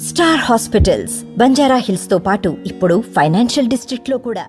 star hospitals Banjara hills తో పాటు ఇప్పుడు ఫైనాన్షియల్ డిస్ట్రిక్ట్ లో కూడా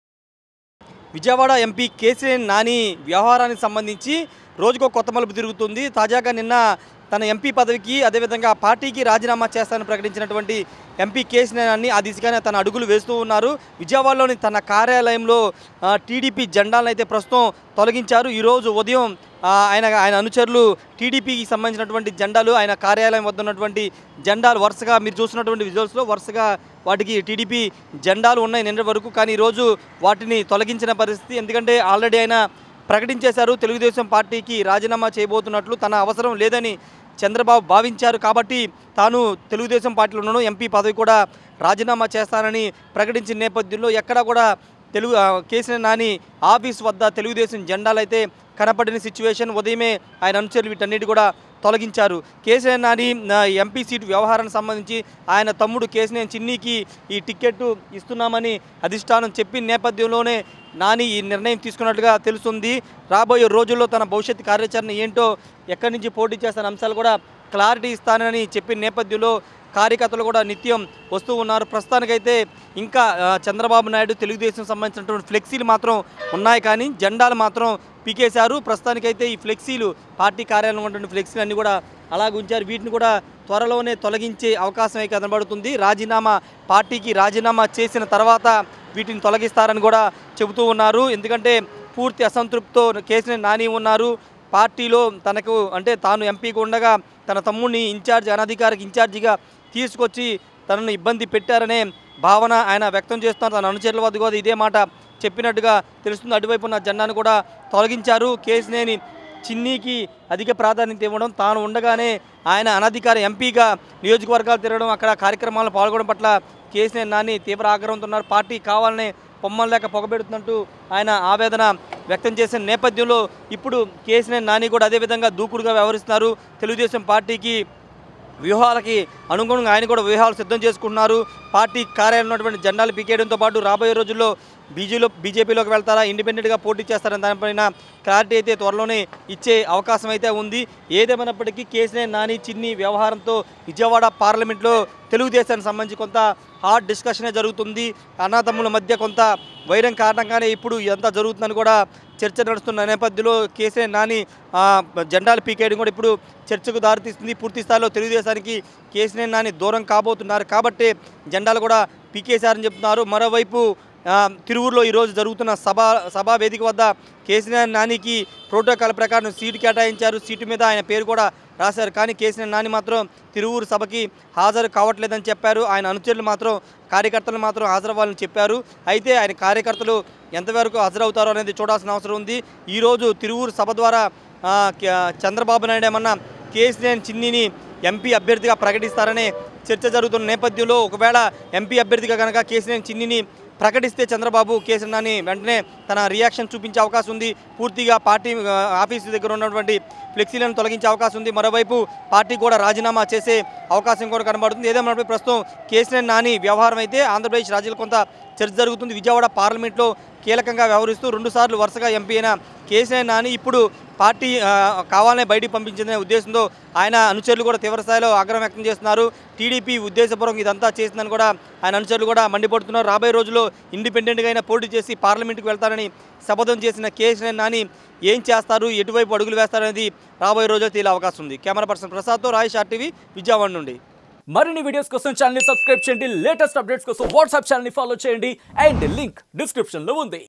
విజయవాడ ఎంపీ కేసీఆర్ నాని వ్యవహారానికి సంబంధించి రోజుకో కొత్త మలుపు తిరుగుతుంది తాజాగా నిన్న తన ఎంపీ పదవికి అదేవిధంగా పార్టీకి రాజీనామా చేస్తానని ప్రకటించినటువంటి ఎంపీ కేసీఆర్ నాని ఆ దిశగానే తన అడుగులు వేస్తూ ఉన్నారు విజయవాడలోని తన కార్యాలయంలో ఆ, టీడీపీ జెండాలను అయితే ప్రస్తుతం తొలగించారు ఈరోజు ఉదయం ఆ, ఆయన ఆయన అనుచరులు టీడీపీకి సంబంధించినటువంటి జెండాలు ఆయన కార్యాలయం వద్ద ఉన్నటువంటి జెండాలు వరుసగా మీరు చూస్తున్నటువంటి విజువల్స్లో వరుసగా వాటికి టీడీపీ జెండాలు ఉన్నాయి నిన్న వరకు కానీ ఈరోజు వాటిని తొలగించిన పరిస్థితి ఎందుకంటే ఆల్రెడీ ఆయన ప్రకటించేశారు తెలుగుదేశం పార్టీకి రాజీనామా చేయబోతున్నట్లు తన అవసరం లేదని చంద్రబాబు భావించారు కాబట్టి తాను తెలుగుదేశం పార్టీలోనూ ఎంపీ పదవి కూడా రాజీనామా చేస్తానని ప్రకటించిన నేపథ్యంలో ఎక్కడా కూడా తెలుగు ఆ, కేసీఆర్ నాని ఆఫీస్ వద్ద తెలుగుదేశం జెండాలు అయితే కనపడిన సిచ్యువేషన్ ఉదయమే ఆయన అనుచరులు వీటన్నిటి కూడా తొలగించారు కేసీఆర్ నాని ఆ, ఎంపీ సీటు వ్యవహారానికి సంబంధించి ఆయన తమ్ముడు కేసీఆర్ చిన్నీకి ఈ టికెట్ ఇస్తున్నామని అధిష్టానం చెప్పిన నేపథ్యంలోనే నాని ఈ నిర్ణయం తీసుకున్నట్లుగా తెలుస్తుంది రాబోయే రోజుల్లో తన భవిష్యత్ కార్యాచరణ ఏంటో ఎక్కడి నుంచి పోటీ చేస్తున్న అంశాలు కూడా క్లారిటీ ఇస్తానని చెప్పిన నేపథ్యంలో కార్యకర్తలు కూడా నిత్యం వస్తూ ఉన్నారు ప్రస్తుతానికైతే ఇంకా ఆ, చంద్రబాబు నాయుడు తెలుగుదేశం సంబంధించినటువంటి ఫ్లెక్సీలు మాత్రం ఉన్నాయి కానీ జెండాలు మాత్రం పీకేశారు ప్రస్తుతానికైతే ఈ ఫ్లెక్సీలు పార్టీ కార్యాలయంలో ఉన్నటువంటి ఫ్లెక్సీలు అన్నీ కూడా అలాగ ఉంచారు వీటిని కూడా త్వరలోనే తొలగించే అవకాశం అయితే కనబడుతుంది రాజీనామా పార్టీకి రాజీనామా చేసిన తర్వాత వీటిని తొలగిస్తారని కూడా చెబుతూ ఉన్నారు ఎందుకంటే పూర్తి అసంతృప్తితో కేసీఆర్ నాని ఉన్నారు పార్టీలో తనకు అంటే తాను ఎంపీగా ఉండగా తన తమ్ముడిని ఇన్ఛార్జ్ అనధికారికి ఇన్ఛార్జిగా తీసుకొచ్చి తనను ఇబ్బంది పెట్టారనే భావన ఆయన వ్యక్తం చేస్తున్నారు తన అనుచరుల వద్ద కూడా ఇదే మాట చెప్పినట్టుగా తెలుస్తుంది అటువైపు ఉన్న జెండాను కూడా తొలగించారు కేసినేని చిన్నీకి అధిక ప్రాధాన్యత ఇవ్వడం తాను ఉండగానే ఆయన అనధికార ఎంపీగా నియోజకవర్గాలు తిరగడం అక్కడ కార్యక్రమాల్లో పాల్గొనడం పట్ల కేసీఆర్ నాని తీవ్ర ఆగ్రహంతో ఉన్నారు పార్టీ కావాలనే పొమ్మలు లేక పొగబెడుతున్నట్టు ఆయన ఆవేదన వ్యక్తం చేసిన నేపథ్యంలో ఇప్పుడు కేసీఆర్ నాని కూడా అదేవిధంగా దూకుడుగా వ్యవహరిస్తున్నారు తెలుగుదేశం పార్టీకి వ్యూహాలకి అనుగుణంగా ఆయన కూడా వ్యూహాలు సిద్ధం చేసుకుంటున్నారు పార్టీ కార్యాలయం ఉన్నటువంటి జెండాలు పీకేయడంతో పాటు రాబోయే రోజుల్లో బీజేలో బీజేపీలోకి వెళ్తారా ఇండిపెండెంట్గా పోటీ చేస్తారని దానిపైన క్లారిటీ అయితే త్వరలోనే ఇచ్చే అవకాశం అయితే ఉంది ఏదేమైనప్పటికీ కేసీఆర్ నాని చిన్ని వ్యవహారంతో విజయవాడ పార్లమెంట్లో తెలుగుదేశానికి సంబంధించి కొంత హాట్ డిస్కషనే జరుగుతుంది అన్నదమ్ముల మధ్య కొంత వైరం కారణంగానే ఇప్పుడు ఇదంతా జరుగుతుందని కూడా చర్చ నడుస్తున్న నేపథ్యంలో కేసీఆర్ నాని ఆ, జెండాలు పీకేయడం కూడా ఇప్పుడు చర్చకు దారితీస్తుంది పూర్తి స్థాయిలో తెలుగుదేశానికి కేసీఆర్ నాని దూరం కాబోతున్నారు కాబట్టి జెండాలు కూడా పీకేశారని చెప్తున్నారు మరోవైపు ఆ, తిరువురులో ఈరోజు జరుగుతున్న సభ సభా వేదిక వద్ద కేసీఆర్ నానికి ప్రోటోకాల్ ప్రకారం సీటు కేటాయించారు సీటు మీద ఆయన పేరు కూడా రాశారు కానీ కేసీఆర్ నాని మాత్రం తిరువురు సభకి హాజరు కావట్లేదని చెప్పారు ఆయన అనుచరులు మాత్రం కార్యకర్తలు మాత్రం హాజరవ్వాలని చెప్పారు అయితే ఆయన కార్యకర్తలు ఎంతవరకు హాజరవుతారో అనేది చూడాల్సిన అవసరం ఉంది ఈరోజు తిరువురు సభ ద్వారా ఆ, కే- చంద్రబాబు నాయుడు ఏమన్నా కేసీఆర్ చిన్నిని ఎంపీ అభ్యర్థిగా ప్రకటిస్తారనే చర్చ జరుగుతున్న నేపథ్యంలో ఒకవేళ ఎంపీ అభ్యర్థిగా కనుక కేసీఆర్ చిన్నిని ప్రకటిస్తే చంద్రబాబు కేసీఆర్ నాని వెంటనే తన రియాక్షన్ చూపించే అవకాశం ఉంది పూర్తిగా పార్టీ ఆ, ఆఫీసు దగ్గర ఉన్నటువంటి ఫ్లెక్సీలను తొలగించే అవకాశం ఉంది మరోవైపు పార్టీ కూడా రాజీనామా చేసే అవకాశం కూడా కనబడుతుంది ఏదేమైనా ప్రస్తుతం కేసీఆర్ నాని వ్యవహారం అయితే ఆంధ్రప్రదేశ్ రాజ్యాలు కొంత చర్చ జరుగుతుంది విజయవాడ పార్లమెంట్లో కీలకంగా వ్యవహరిస్తూ రెండుసార్లు వరుసగా ఎంపీ అయిన కేసీఆర్ నాని ఇప్పుడు పార్టీ ఆ, కావాలనే బయటికి పంపించిందనే ఉద్దేశంతో ఆయన అనుచరులు కూడా తీవ్రస్థాయిలో ఆగ్రహం వ్యక్తం చేస్తున్నారు టీడీపీ ఉద్దేశపూర్వకంగా ఇదంతా చేసిందని కూడా ఆయన అనుచరులు కూడా మండిపడుతున్నారు రాబోయే రోజుల్లో ఇండిపెండెంట్గా అయినా పోటీ చేసి పార్లమెంట్కి వెళ్తారని శపథం చేసిన కేసీఆర్ నాని ఏం చేస్తారు ఎటువైపు అడుగులు వేస్తారనేది రాబోయే రోజుల్లో తేలే అవకాశం ఉంది కెమెరా పర్సన్ ప్రసాద్తో రాయేష్ ఆర్టీవీ విజయవాడ నుండి మరిన్ని వీడియోస్ కోసం ఛానల్ సబ్స్క్రైబ్ చేయండి లేటెస్ట్ అప్డేట్స్ కోసం వాట్సాప్ ఛానల్ ఫాలో చేయండి అండ్ లింక్ డిస్క్రిప్షన్ లో ఉంది